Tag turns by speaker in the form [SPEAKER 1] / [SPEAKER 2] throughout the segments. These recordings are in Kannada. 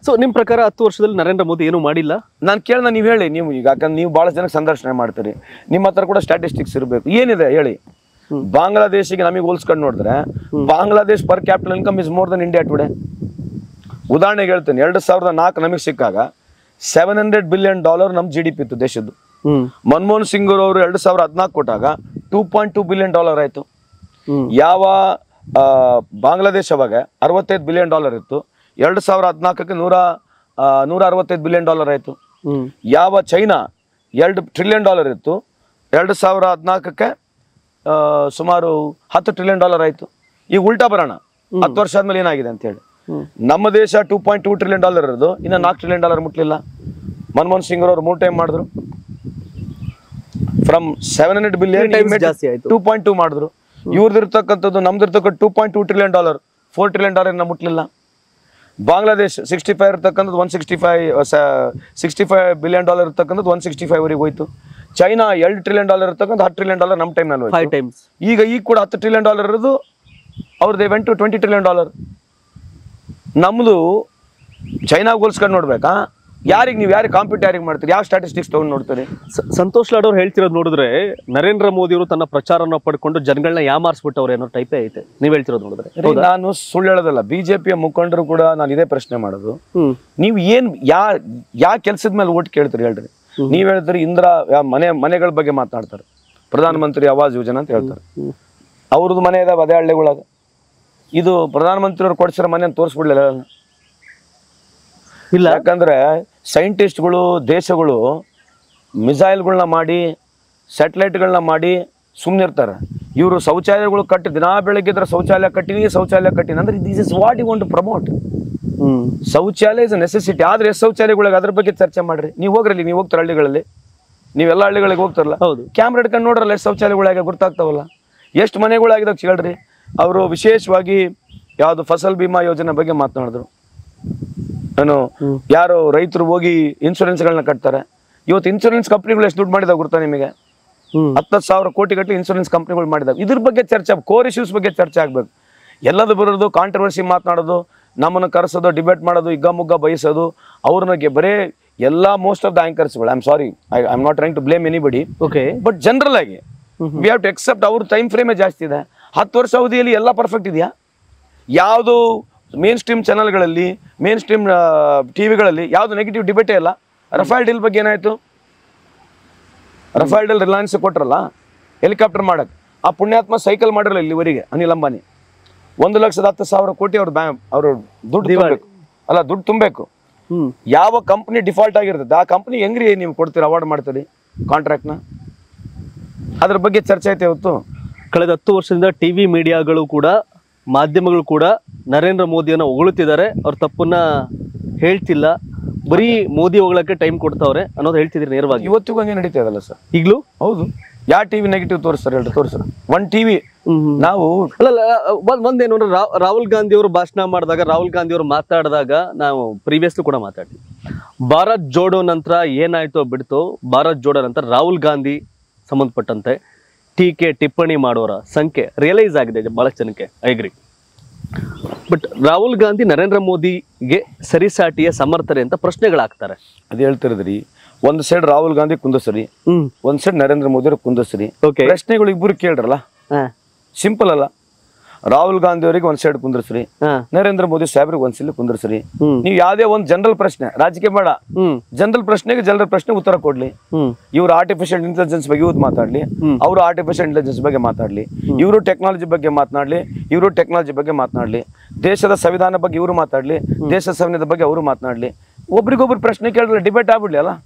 [SPEAKER 1] ಸೊ ನಿಮ್ ಪ್ರಕಾರ ಹತ್ತು ವರ್ಷದಲ್ಲಿ ನರೇಂದ್ರ ಮೋದಿ ಏನು ಮಾಡಿಲ್ಲ
[SPEAKER 2] ನಾನು ಕೇಳ್ದ ನೀವು ಹೇಳಿ ನೀವು ಈಗ ಯಾಕಂದ್ರೆ ನೀವು ಬಹಳ ಜನಕ್ಕೆ ಸಂದರ್ಶನ ಮಾಡ್ತೀರಿ ನಿಮ್ಮ ಹತ್ರ ಕೂಡ ಸ್ಟ್ಯಾಟಿಸ್ಟಿಕ್ಸ್ ಇರಬೇಕು ಏನಿದೆ ಹೇಳಿ ಬಾಂಗ್ಲಾದೇಶಿಗೆ ನಮಗೆ ಹೋಲ್ಸ್ಕೊಂಡು ನೋಡಿದ್ರೆ Bangladesh per capital income is more than India today ಉದಾಹರಣೆಗೆ ಹೇಳ್ತೇನೆ ಎರಡು ಸಾವಿರದ ನಾಲ್ಕು ನಮಗೆ ಸಿಕ್ಕಾಗ ಸೆವೆನ್ ಹಂಡ್ರೆಡ್ ಬಿಲಿಯನ್ ಡಾಲರ್ ನಮ್ಮ ಜಿ ಡಿ ಪಿ ಇತ್ತು ದೇಶದ್ದು
[SPEAKER 1] ಹ್ಮ್
[SPEAKER 2] ಮನಮೋಹನ್ ಸಿಂಗ್ ಅವರು ಎರಡು ಸಾವಿರದ ಹದಿನಾಲ್ಕು ಕೊಟ್ಟಾಗ two point two billion dollar ಆಯಿತು
[SPEAKER 1] ಹ್ಮ್
[SPEAKER 2] ಯಾವ ಆ, ಬಾಂಗ್ಲಾದೇಶ ಅವಾಗ ಅರವತ್ತೈದು ಬಿಲಿಯನ್ ಡಾಲರ್ ಇತ್ತು ಎರಡು ಸಾವಿರ ಹದಿನಾಲ್ಕಕ್ಕೆ ನೂರ ಆ, ನೂರ ಅರವತ್ತೈದು ಬಿಲಿಯನ್ ಡಾಲರ್ ಆಯಿತು
[SPEAKER 1] ಹ್ಮ್
[SPEAKER 2] ಯಾವ ಚೈನಾ ಎರಡು ಟ್ರಿಲಿಯನ್ ಡಾಲರ್ ಇತ್ತು ಎರಡು ಸಾವಿರ ಹದಿನಾಲ್ಕಕ್ಕೆ ಆ, ಸುಮಾರು ಹತ್ತು ಟ್ರಿಲಿಯನ್ ಡಾಲರ್ ಆಯಿತು ಈಗ ಉಲ್ಟಾ ಬರೋಣ ಹತ್ತು ವರ್ಷ ಆದ್ಮೇಲೆ ಏನಾಗಿದೆ ಅಂತ ಹೇಳಿ
[SPEAKER 1] ಹ್ಮ್.
[SPEAKER 2] ನಮ್ಮ ದೇಶ two point two trillion dollar ಇರೋದು ಇನ್ನು ನಾಲ್ಕು ಟ್ರಿಲಿಯನ್ ಡಾಲರ್ ಮುಟ್ಲಿಲ್ಲ ಮನಮೋಹನ್ ಸಿಂಗ್ ಅವರು ಮೂರು ಟೈಮ್ ಮಾಡಿದ್ರು from seven hundred
[SPEAKER 1] Three times
[SPEAKER 2] billion
[SPEAKER 1] ಜಾಸ್ತಿ ಆಯ್ತು.
[SPEAKER 2] ಟೂ ಪಾಯಿಂಟ್ ಟೂ ಮಾಡಿದ್ರು ಇವ್ರದಿರ್ತಕ್ಕಂಥದ್ದು ನಮ್ದಿರ್ತಕ್ಕಂಥ two point two trillion dollar four trillion dollar ಇನ್ನ ಮುಟ್ಲಿಲ್ಲ ಬಾಂಗ್ಲಾದೇಶ್ ಸಿಕ್ಸ್ಟಿ ಫೈವ್ ಇರ್ತಕ್ಕಂಥದ್ದು one sixty five sixty five billion dollar ಇರ್ತಕ್ಕಂಥದ್ದು ಒನ್ ಸಿಕ್ಸ್ಟಿ ಫೈವ್ ವರೆಗೆ ಹೋಯ್ತು ಚೈನಾ ಎರಡು ಟ್ರಿಲಿಯನ್ ಡಾಲರ್ ಇರ್ತಕ್ಕಂಥ ಹತ್ತು ಟ್ರಿಲಿಯನ್ ಡಾಲರ್ ನಮ್ಮ ಟೈಮ್ನಲ್ಲಿ ಹೋಯ್ತು
[SPEAKER 1] ಫೈವ್ ಟೈಮ್ಸ್
[SPEAKER 2] ಈಗ ಈಗ ಕೂಡ ಹತ್ತು ಟ್ರಿಲಿಯನ್ ಡಾಲರ್ ಇರೋದು ಅವ್ರದ್ದು went to twenty trillion dollar ನಮ್ಮದು ಚೈನಾಗೆ ಹೋಲ್ಸ್ಕೊಂಡು ನೋಡ್ಬೇಕಾ ಯಾರಿಗೆ ನೀವು ಯಾರಿಗೆ ಕಾಂಪಿಟ್ ಯಾರಿಗೆ ಮಾಡ್ತೀರಿ ಯಾವ ಸ್ಟ್ಯಾಟಿಸ್ಟಿಕ್ಸ್ ತೊಗೊಂಡು ನೋಡ್ತೀರಿ
[SPEAKER 1] ಸ- ಸಂತೋಷ್ ಲಾಡ್ ಅವ್ರು ಹೇಳ್ತಿರೋದು ನೋಡಿದ್ರೆ ನರೇಂದ್ರ ಮೋದಿ ಅವರು ತನ್ನ ಪ್ರಚಾರನ ಪಡ್ಕೊಂಡು ಜನಗಳನ್ನ ಯಾಮಾರಿಸ್ಬಿಟ್ಟವ್ರೆ ಅನ್ನೋ ಟೈಪೇ ಐತೆ ನೀವ್ ಹೇಳ್ತಿರೋದು ನೋಡಿದ್ರೆ
[SPEAKER 2] ರೀ, ನಾನು ಸುಳ್ಳು ಹೇಳೋದಲ್ಲ ಬಿಜೆಪಿಯ ಮುಖಂಡರು ಕೂಡ ನಾನು ಇದೇ ಪ್ರಶ್ನೆ ಮಾಡೋದು
[SPEAKER 1] ಹ್ಮ್
[SPEAKER 2] ನೀವು ಏನ್ ಯಾ ಯಾ ಕೆಲ್ಸದ ಮೇಲೆ ಓಟ್ ಕೇಳ್ತೀರಿ ಹೇಳ್ರಿ ನೀವ್ ಹೇಳ್ತೀರಿ ಇಂದ್ರ ಯಾ ಮನೆ ಮನೆಗಳ ಬಗ್ಗೆ ಮಾತನಾಡ್ತಾರೆ ಪ್ರಧಾನ ಮಂತ್ರಿ ಆವಾಸ್ ಯೋಜನಾ ಅಂತ ಹೇಳ್ತಾರೆ
[SPEAKER 1] ಹ್ಮ್.
[SPEAKER 2] ಅವ್ರದ್ದು ಮನೆ ಇದಾವೆ ಅದೇ ಹಳ್ಳಿಗಳಾಗ ಇದು ಪ್ರಧಾನ ಮಂತ್ರಿ ಅವ್ರು ಕೊಡ್ಸಿರೋ ಮನೆ ತೋರಿಸ್ಬಿಡ್ಲಿಲ್ಲ
[SPEAKER 1] ಇಲ್ಲ
[SPEAKER 2] ಯಾಕಂದ್ರೆ ಸೈಂಟಿಸ್ಟ್ಗಳು ದೇಶಗಳು ಮಿಸೈಲ್ಗಳನ್ನ ಮಾಡಿ ಸ್ಯಾಟಲೈಟ್ಗಳನ್ನ ಮಾಡಿ ಸುಮ್ಮನೆ ಇರ್ತಾರೆ ಇವರು ಶೌಚಾಲಯಗಳು ಕಟ್ಟಿ ದಿನಾ ಬೆಳಗ್ಗೆ ಇದ್ರೆ ಶೌಚಾಲಯ ಕಟ್ಟಿನಿ ಶೌಚಾಲಯ ಕಟ್ಟಿನಿ ಅಂದ್ರೆ this is what you want to promote
[SPEAKER 1] ಹ್ಮ್
[SPEAKER 2] ಶೌಚಾಲಯ ಇಸ್ ನೆಸೆಸಿಟಿ ಆದ್ರೆ ಎಷ್ಟು ಶೌಚಾಲಯಗಳಿಗೆ ಅದ್ರ ಬಗ್ಗೆ ಚರ್ಚೆ ಮಾಡ್ರಿ ನೀವು ಹೋಗ್ರಲ್ಲಿ ನೀವು ಹೋಗ್ತಾರೆ ಹಳ್ಳಿಗಳಲ್ಲಿ ನೀವೆಲ್ಲ ಹಳ್ಳಿಗಳಿಗೆ ಹೋಗ್ತಾರಲ್ಲ
[SPEAKER 1] ಹೌದು
[SPEAKER 2] ಕ್ಯಾಮ್ರಾ ಹಿಡ್ಕೊಂಡು ನೋಡ್ರಲ್ಲ ಎಷ್ಟು ಶೌಚಾಲಯಗಳಾಗ ಗೊತ್ತಾಗ್ತಾವಲ್ಲ ಎಷ್ಟು ಮನೆಗಳಾಗಿದಾಗ ಕೇಳ್ರಿ ಅವರು ವಿಶೇಷವಾಗಿ ಯಾವುದು ಫಸಲ್ ಬಿಮಾ ಯೋಜನೆ ಬಗ್ಗೆ ಮಾತನಾಡಿದ್ರು ಏನು
[SPEAKER 1] ಹ್ಮ್.
[SPEAKER 2] ಯಾರು ರೈತರು ಹೋಗಿ ಇನ್ಶೂರೆನ್ಸ್ಗಳನ್ನ ಕಟ್ತಾರೆ ಇವತ್ತು ಇನ್ಶೂರೆನ್ಸ್ ಕಂಪ್ನಿಗಳು ಎಷ್ಟು ದುಡ್ಡು ಮಾಡಿದಾಗ ಗೊತ್ತಾ ನಿಮಗೆ
[SPEAKER 1] ಹ್ಮ್
[SPEAKER 2] ಹತ್ತತ್ತು ಸಾವಿರ ಕೋಟಿ ಗಟ್ಟಲೆ ಇನ್ಶೂರೆನ್ಸ್ ಕಂಪ್ನಿಗಳು ಮಾಡಿದಾಗ ಇದ್ರ ಬಗ್ಗೆ ಚರ್ಚೆ ಕೋರ್ ಇಶ್ಯೂಸ್ ಬಗ್ಗೆ ಚರ್ಚೆ ಆಗ್ಬೇಕು ಎಲ್ಲದು ಬರೋದು ಕಾಂಟ್ರವರ್ಸಿ ಮಾತನಾಡೋದು ನಮ್ಮನ್ನು ಕರೆಸೋದು ಡಿಬೇಟ್ ಮಾಡೋದು ಇಗ್ಗ ಮುಗ್ಗ ಬಯಸೋದು ಅವ್ರನ್ನ ಗೆ- ಬರೇ ಎಲ್ಲ ಮೋಸ್ಟ್ ಆಫ್ ದ ಆಂಕರ್ಸ್ಗಳು I am sorry I I am not trying to blame anybody
[SPEAKER 1] okay
[SPEAKER 2] but general ಆಗಿ ವಿ ಹ್ಯಾವ್ ಟು ಎಕ್ಸೆಪ್ಟ್ ಅವ್ರ ಟೈಮ್ ಫ್ರೇಮೇ ಜಾಸ್ತಿ ಇದೆ ಹತ್ತು ವರ್ಷ ಅವಧಿಯಲ್ಲಿ ಎಲ್ಲ ಪರ್ಫೆಕ್ಟ್ ಇದೆಯಾ ಯಾವುದು ಮೇನ್ ಸ್ಟ್ರೀಮ್ ಚಾನಲ್ಗಳಲ್ಲಿ ಮೇನ್ ಸ್ಟ್ರೀಮ್ ಟಿವಿಗಳಲ್ಲಿ ಯಾವುದು ನೆಗೆಟಿವ್ ಡಿಬೇಟೇ ಇಲ್ಲ ರಫೇಲ್ ಡೀಲ್ ಬಗ್ಗೆ ಏನಾಯ್ತು ರಫೇಲ್ ಡೀಲ್ ರಿಲಯನ್ಸ್ ಕೊಟ್ರಲ್ಲ ಹೆಲಿಕಾಪ್ಟರ್ ಮಾಡಕ್ ಆ ಪುಣ್ಯಾತ್ಮ ಸೈಕಲ್ ಮಾಡಿರಲ್ಲ ಇಲ್ಲಿವರೆಗೆ ಅನಿಲ್ ಅಂಬಾನಿ ಒಂದು ಲಕ್ಷದ ಹತ್ತು ಸಾವಿರ ಕೋಟಿ ಅವ್ರ ಬ್ಯಾಂಕ್ ಅವರು ದುಡ್ಡು ತುಂಬಬೇಕು ಅಲ್ಲ ದುಡ್ಡು ತುಂಬಬೇಕು
[SPEAKER 1] ಹ್ಮ್
[SPEAKER 2] ಯಾವ ಕಂಪ್ನಿ ಡಿಫಾಲ್ಟ್ ಆಗಿರ್ತದೆ ಆ ಕಂಪ್ನಿ ಹೆಂಗ್ರಿ ನೀವು ಕೊಡ್ತೀರಿ ಅವಾರ್ಡ್ ಮಾಡ್ತೀರಿ ಕಾಂಟ್ರಾಕ್ಟ್ನ ಅದ್ರ ಬಗ್ಗೆ ಚರ್ಚೆ ಐತೆ ಇವತ್ತು
[SPEAKER 1] ಕಳೆದ ಹತ್ತು ವರ್ಷದಿಂದ ಟಿವಿ ಮೀಡಿಯಾಗಳು ಕೂಡ ಮಾಧ್ಯಮಗಳು ಕೂಡ ನರೇಂದ್ರ ಮೋದಿಯನ್ನ ಹೊಗಳುತ್ತಿದ್ದಾರೆ ಅವ್ರ ತಪ್ಪನ್ನ ಹೇಳ್ತಿಲ್ಲ ಬರೀ ಮೋದಿ ಹೊಗಳಕ್ಕೆ ಟೈಮ್ ಕೊಡ್ತಾವ್ರೆ ಅನ್ನೋದು ಹೇಳ್ತಿದ್ರಿ ನೇರವಾಗಿ
[SPEAKER 2] ಇವತ್ತಿಗೂ ಹಂಗೆ ನಡೀತಾ ಇದಲ್ಲ ಸರ್
[SPEAKER 1] ಈಗಲೂ
[SPEAKER 2] ಹೌದು ಯಾವ ಟಿವಿ ನೆಗೆಟಿವ್ ತೋರಿಸ್ತಾರೆ ಹೇಳ್ರಿ ತೋರಿಸ್ರಿ ಒನ್ ಟಿವಿ ನಾವು
[SPEAKER 1] ಅಲ್ಲ ಅಲ್ಲ, ಒಂದ್ ಒಂದೇನು ಅಂದ್ರೆ ರಾ- ರಾಹುಲ್ ಗಾಂಧಿ ಅವರು ಭಾಷಣ ಮಾಡಿದಾಗ ರಾಹುಲ್ ಗಾಂಧಿ ಅವರು ಮಾತಾಡಿದಾಗ ನಾವು ಪ್ರೀವಿಯಸ್ಲಿ ಕೂಡ ಮಾತಾಡ್ತೀವಿ ಭಾರತ್ ಜೋಡೋ ನಂತರ ಏನಾಯ್ತೋ ಬಿಡ್ತೋ ಭಾರತ್ ಜೋಡೋ ನಂತರ ರಾಹುಲ್ ಗಾಂಧಿ ಸಂಬಂಧಪಟ್ಟಂತೆ ಟೀಕೆ ಟಿಪ್ಪಣಿ ಮಾಡೋರ ಸಂಖ್ಯೆ ರಿಯಲೈಸ್ ಆಗಿದೆ ಬಹಳಷ್ಟು ಜನಕ್ಕೆ ಐಗ್ರಿ ಬಟ್ ರಾಹುಲ್ ಗಾಂಧಿ ನರೇಂದ್ರ ಮೋದಿಗೆ ಸರಿಸಾಟಿಯ ಸಮರ್ಥನೆ ಅಂತ ಪ್ರಶ್ನೆಗಳಾಗ್ತಾರೆ
[SPEAKER 2] ಅದೇ ಹೇಳ್ತಿರದ್ರಿ ಒಂದ್ ಸೈಡ್ ರಾಹುಲ್ ಗಾಂಧಿ ಕುಂದಸ್ರಿ
[SPEAKER 1] ಹ್ಮ್
[SPEAKER 2] ಒಂದ್ ಸೈಡ್ ನರೇಂದ್ರ ಮೋದಿ ಅವ್ರಿಗೆ ಕುಂದಸ್ರಿ
[SPEAKER 1] ಓಕೆ
[SPEAKER 2] ಪ್ರಶ್ನೆಗಳು ಇಬ್ಬರು ಕೇಳ್ರಲ್ಲ ಸಿಂಪಲ್ ಅಲ್ಲ ರಾಹುಲ್ ಗಾಂಧಿ ಅವರಿಗೆ ಒಂದ್ ಸೈಡ್ ಕುಂದರ್ಸ್ರಿ
[SPEAKER 1] ಹಾ
[SPEAKER 2] ನರೇಂದ್ರ ಮೋದಿ ಸಾಹೇಬ್ರಿಗೆ ಒಂದ್ ಸಲ ಕುಂದರ್ಸ್ರಿ
[SPEAKER 1] ಹ್ಮ್
[SPEAKER 2] ನೀವು ಯಾವ್ದೇ ಒಂದ್ ಜನರಲ್ ಪ್ರಶ್ನೆ ರಾಜಕೀಯ ಬೇಡ
[SPEAKER 1] ಹ್ಮ್
[SPEAKER 2] ಜನರಲ್ ಪ್ರಶ್ನೆಗೆ ಜನರಲ್ ಪ್ರಶ್ನೆ ಉತ್ತರ ಕೊಡ್ಲಿ
[SPEAKER 1] ಹ್ಮ್
[SPEAKER 2] ಇವ್ರು ಆರ್ಟಿಫಿಷಿಯಲ್ ಇಂಟೆಲಿಜೆನ್ಸ್ ಬಗ್ಗೆ ಇವ್ರು ಮಾತಾಡ್ಲಿ
[SPEAKER 1] ಹ್ಮ್.
[SPEAKER 2] ಅವರು ಆರ್ಟಿಫಿಷಿಯಲ್ ಇಂಟೆಲಿಜೆನ್ಸ್ ಬಗ್ಗೆ ಮಾತಾಡ್ಲಿ ಇವರು ಟೆಕ್ನಾಲಜಿ ಬಗ್ಗೆ ಮಾತನಾಡ್ಲಿ ಇವರು ಟೆಕ್ನಾಲಜಿ ಬಗ್ಗೆ ಮಾತನಾಡ್ಲಿ ದೇಶದ ಸಂವಿಧಾನ ಬಗ್ಗೆ ಇವರು ಮಾತಾಡ್ಲಿ ದೇಶದ ಸಂವಿಧಾನದ ಬಗ್ಗೆ ಅವರು ಮಾತನಾಡ್ಲಿ ಒಬ್ರಿಗೊಬ್ರು ಪ್ರಶ್ನೆ ಕೇಳಿದ್ರೆ ಡಿಬೇಟ್ ಆಗ್ಬಿಡ್ಲಿ ಅಲ್ಲ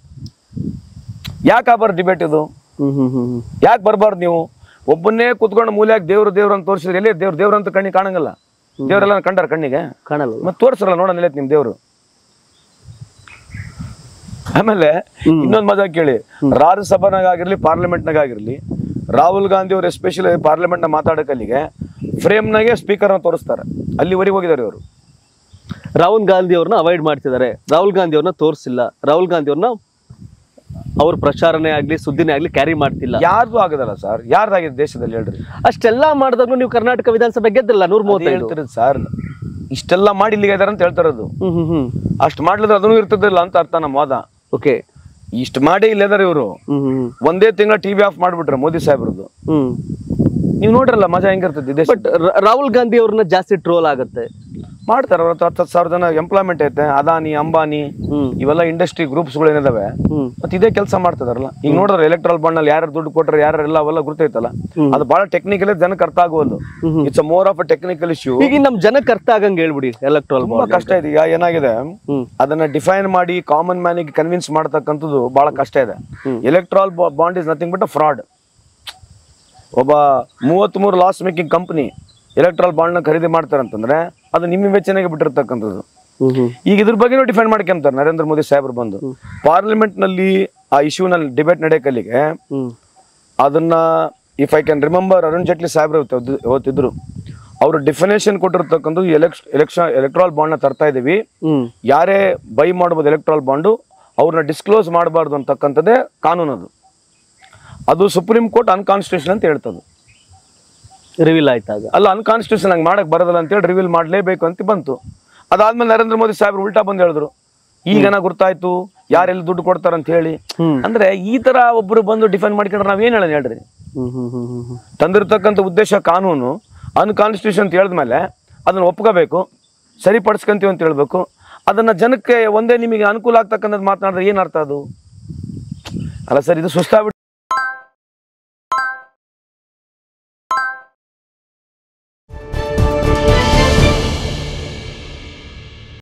[SPEAKER 2] ಯಾಕೆ ಆಗ್ಬಾರ್ದು ಡಿಬೇಟ್ ಇದು
[SPEAKER 1] ಹ್ಮ್ ಹ್ಮ್ ಹ್ಮ್ ಹ್ಮ್
[SPEAKER 2] ಯಾಕೆ ಬರ್ಬಾರ್ದು ನೀವು ಒಬ್ಬನ್ನೇ ಕುತ್ಕೊಂಡು ಮೂಲ್ಯಾಗ ದೇವ್ರು ದೇವ್ರು ಅಂತ ತೋರಿಸಿದ್ರೆ ಎಲ್ಲಿ ದೇವ್ರು ದೇವ್ರು ಅಂತ ಕಣ್ಣಿಗೆ ಕಾಣಂಗಿಲ್ಲ ದೇವರೆಲ್ಲ ಕಂಡಾರ ಕಣ್ಣಿಗೆ
[SPEAKER 1] ಕಾಣಲ್ಲ
[SPEAKER 2] ಮತ್ತೆ ತೋರ್ಸರಲ್ಲ ನೋಡೋಣ ಎಲ್ಲೈತೆ ನಿಮ್ ದೇವ್ರು ಆಮೇಲೆ
[SPEAKER 1] ಹ್ಮ್.
[SPEAKER 2] ಇನ್ನೊಂದು ಮಜಾ ಕೇಳಿ ರಾಜ್ಯಸಭಾನಾಗ ಆಗಿರ್ಲಿ ಪಾರ್ಲಿಮೆಂಟ್ನಾಗ ಆಗಿರ್ಲಿ ರಾಹುಲ್ ಗಾಂಧಿ ಅವರು ಎಸ್ಪೆಷಲಿ ಪಾರ್ಲಿಮೆಂಟ್ನ ಮಾತಾಡೋಕಲ್ಲಿಗೆ ಫ್ರೇಮ್ನಾಗೆ ಸ್ಪೀಕರ್ನ ತೋರಿಸ್ತಾರೆ ಅಲ್ಲಿವರೆಗೆ ಹೋಗಿದ್ದಾರೆ ಅವರು
[SPEAKER 1] ರಾಹುಲ್ ಗಾಂಧಿ ಅವ್ರನ್ನ ಅವಾಯ್ಡ್ ಮಾಡ್ತಿದ್ದಾರೆ ರಾಹುಲ್ ಗಾಂಧಿ ಅವ್ರನ್ನ ತೋರಿಸಿಲ್ಲ ರಾಹುಲ್ ಗಾಂಧಿ ಅವ್ರನ್ನ ಅವ್ರ ಪ್ರಚಾರನೇ ಆಗ್ಲಿ ಸುದ್ದಿನೇ ಆಗ್ಲಿ ಕ್ಯಾರಿ ಮಾಡ್ತಿಲ್ಲ
[SPEAKER 2] ಯಾರ್ದು ಆಗದಲ್ಲ ಸರ್ ಯಾರ್ದಾಗಿದೆ ದೇಶದಲ್ಲಿ ಹೇಳ್ರಿ
[SPEAKER 1] ಅಷ್ಟೆಲ್ಲಾ ಮಾಡಿದಾಗ್ಲೂ ನೀವು ಕರ್ನಾಟಕ ವಿಧಾನಸಭೆ ಗೆದ್ದಿಲ್ಲ ನೂರ ಮೂವತ್ತೈದು
[SPEAKER 2] ಹೇಳ್ತಿರೋದು ಸರ್ ಇಷ್ಟೆಲ್ಲ ಮಾಡಿ ಇಲ್ಲಿಗೆ ಇದಾರೆ ಅಂತ ಹೇಳ್ತಾ ಇರೋದು
[SPEAKER 1] ಹ್ಮ್ ಹ್ಮ್ ಹ್ಮ್
[SPEAKER 2] ಅಷ್ಟು ಮಾಡ್ಲಿದ್ರೆ ಅದನ್ನು ಇರ್ತಿದ್ದಿಲ್ಲ ಅಂತ ಅರ್ಥ ನಮ್ಮ ವಾದ
[SPEAKER 1] ಓಕೆ
[SPEAKER 2] ಇಷ್ಟು ಮಾಡಿ ಇಲ್ಲಿದಾರೆ ಇವರು
[SPEAKER 1] ಹ್ಮ್ ಹ್ಮ್
[SPEAKER 2] ಒಂದೇ ತಿಂಗಳ ಟಿವಿ ಆಫ್ ಮಾಡ್ಬಿಟ್ರೆ ಮೋದಿ ಸಾಹೇಬ್ರದ್ದು
[SPEAKER 1] ಹ್ಮ್
[SPEAKER 2] ನೀವು ನೋಡ್ರಲ್ಲ ಮಜಾ ಹೆಂಗಿರ್ತದೆ ದೇಶ
[SPEAKER 1] ಬಟ್ ರಾಹುಲ್ ಗಾಂಧಿ ಅವ್ರನ್ನ ಜಾಸ್ತಿ ಟ್ರೋಲ್ ಆಗುತ್ತೆ
[SPEAKER 2] ಮಾಡ್ತಾರೆ ಅವ್ರ ಹತ್ತು ಹತ್ತು ಸಾವಿರ ಜನ ಎಂಪ್ಲಾಯ್ಮೆಂಟ್ ಐತೆ ಅದಾನಿ ಅಂಬಾನಿ
[SPEAKER 1] ಹ್ಮ್
[SPEAKER 2] ಇವೆಲ್ಲ ಇಂಡಸ್ಟ್ರಿ ಗ್ರೂಪ್ಸ್ಗಳು ಏನಿದಾವೆ
[SPEAKER 1] ಹ್ಮ್
[SPEAKER 2] ಮತ್ತೆ ಇದೇ ಕೆಲಸ ಮಾಡ್ತಿದಾರಲ್ಲ ಈಗ ನೋಡಿದ್ರೆ ಎಲೆಕ್ಟ್ರಲ್ ಬಾಂಡ್ ನಲ್ಲಿ ಯಾರು ದುಡ್ಡು ಕೊಟ್ರೆ ಯಾರೆಲ್ಲ ಅವೆಲ್ಲ ಗುರ್ತೈತಲ್ಲ ಅದು ಬಹಳ ಟೆಕ್ನಿಕಲ್ ಜನಕ್ಕೆ ಅರ್ಥ ಆಗುವಲ್ದು it's a more of a technical issue
[SPEAKER 1] ಈಗ ನಮ್ ಜನಕ್ಕೆ ಅರ್ಥ ಆಗಂಗ್ ಹೇಳ್ಬಿಡಿ ಎಲೆಕ್ಟ್ರಲ್
[SPEAKER 2] ತುಂಬಾ ಕಷ್ಟ ಇದೆ ಈಗ ಏನಾಗಿದೆ
[SPEAKER 1] ಹ್ಮ್
[SPEAKER 2] ಅದನ್ನ ಡಿಫೈನ್ ಮಾಡಿ ಕಾಮನ್ ಮ್ಯಾನಿಗೆ ಕನ್ವಿನ್ಸ್ ಮಾಡ್ತಕ್ಕಂಥದ್ದು ಬಹಳ ಕಷ್ಟ ಇದೆ electoral bond is nothing but a fraud ಒಬ್ಬ ಮೂವತ್ತ್ಮೂರು ಲಾಸ್ ಮೇಕಿಂಗ್ ಕಂಪನಿ ಎಲೆಕ್ಟ್ರಾಲ್ ಬಾಂಡ್ನ ಖರೀದಿ ಮಾಡ್ತಾರೆ ಅಂತಂದ್ರೆ ಅದು ನಿಮ್ಮ ವೆಚ್ಚನೆಗೆ ಬಿಟ್ಟಿರ್ತಕ್ಕಂಥದ್ದು
[SPEAKER 1] ಹ್ಮ್ ಹ್ಮ್
[SPEAKER 2] ಈಗ ಇದ್ರ ಬಗ್ಗೆನೂ ಡಿಫೈನ್ ಮಾಡ್ಕೊಂತಾರೆ ನರೇಂದ್ರ ಮೋದಿ ಸಾಹೇಬ್ರು ಬಂದು ಪಾರ್ಲಿಮೆಂಟ್ ನಲ್ಲಿ ಆ ಇಶ್ಯೂನಲ್ಲಿ ಡಿಬೇಟ್ ನಡೆಯಕಲ್ಲಿಗೆ
[SPEAKER 1] ಹ್ಮ್
[SPEAKER 2] ಅದನ್ನ if I can remember Arun Jaitley ಸಾಹೇಬ್ರು ಇವತ್ತು- ಇವತ್ತಿದ್ರು ಅವರು ಡೆಫಿನೇಷನ್ ಕೊಟ್ಟಿರ್ತಕ್ಕಂಥದ್ದು ಎಲೆಕ್ಷ ಎಲೆಕ್ಷನ್ ಎಲೆಕ್ಟ್ರಾಲ್ ಬಾಂಡ್ನ ತರ್ತಾ ಇದೀವಿ
[SPEAKER 1] ಹ್ಮ್
[SPEAKER 2] ಯಾರೇ ಬೈ ಮಾಡ್ಬೋದು ಎಲೆಕ್ಟ್ರಾಲ್ ಬಾಂಡು ಅವ್ರನ್ನ ಡಿಸ್ಕ್ಲೋಸ್ ಮಾಡಬಾರ್ದು ಅಂತಕ್ಕಂಥದ್ದೇ ಕಾನೂನು ಅದು ಅದು ಸುಪ್ರೀಂ ಕೋರ್ಟ್ ಅನ್ಕಾನ್ಸ್ಟಿಟ್ಯೂಷನ್ ಅಂತ ಹೇಳ್ತದೆ
[SPEAKER 1] ರಿವೀಲ್ ಆಯ್ತಾಗ
[SPEAKER 2] ಅಲ್ಲ ಅನ್ಕಾನ್ಸ್ಟಿಟ್ಯೂಷನ್ ಹಂಗೆ ಮಾಡಕ್ ಬರೋದಿಲ್ಲ ಅಂತೇಳಿ ರಿವೀಲ್ ಮಾಡಲೇಬೇಕು ಅಂತ ಬಂತು ಅದಾದ್ಮೇಲೆ ನರೇಂದ್ರ ಮೋದಿ ಸಾಹೇಬ್ರು ಉಲ್ಟಾ ಬಂದು ಹೇಳಿದ್ರು ಈಗನ ಗುರ್ತಾಯ್ತು ಯಾರೆಲ್ಲಿ ದುಡ್ಡು ಕೊಡ್ತಾರ ಅಂತ ಹೇಳಿ
[SPEAKER 1] ಹ್ಮ್
[SPEAKER 2] ಅಂದ್ರೆ ಈ ತರ ಒಬ್ರು ಬಂದು ಡಿಫೈನ್ ಮಾಡ್ಕೊಂಡ್ರೆ ನಾವ್ ಏನ್ ಹೇಳೋಣ ಹೇಳ್ರಿ
[SPEAKER 1] ಹ್ಮ್ ಹ್ಮ್ ಹ್ಮ್ ಹ್ಮ್ ಹ್ಮ್
[SPEAKER 2] ತಂದಿರ್ತಕ್ಕಂಥ ಉದ್ದೇಶ ಕಾನೂನು ಅನ್ಕಾನ್ಸ್ಟಿಟ್ಯೂಷನ್ ಅಂತ ಹೇಳಿದ್ಮೇಲೆ ಅದನ್ನ ಒಪ್ಕೋಬೇಕು ಸರಿಪಡಿಸ್ಕೊಂತೀವಿ ಅಂತ ಹೇಳ್ಬೇಕು ಅದನ್ನ ಜನಕ್ಕೆ ಒಂದೇ ನಿಮಗೆ ಅನುಕೂಲ ಆಗ್ತಕ್ಕಂಥದ್ದು ಮಾತನಾಡಿದ್ರೆ ಏನ್ ಅರ್ಥ ಅದು ಅಲ್ಲ ಸರ್ ಇದು ಸುಸ್ತಾಗ್ಬಿಟ್ಟು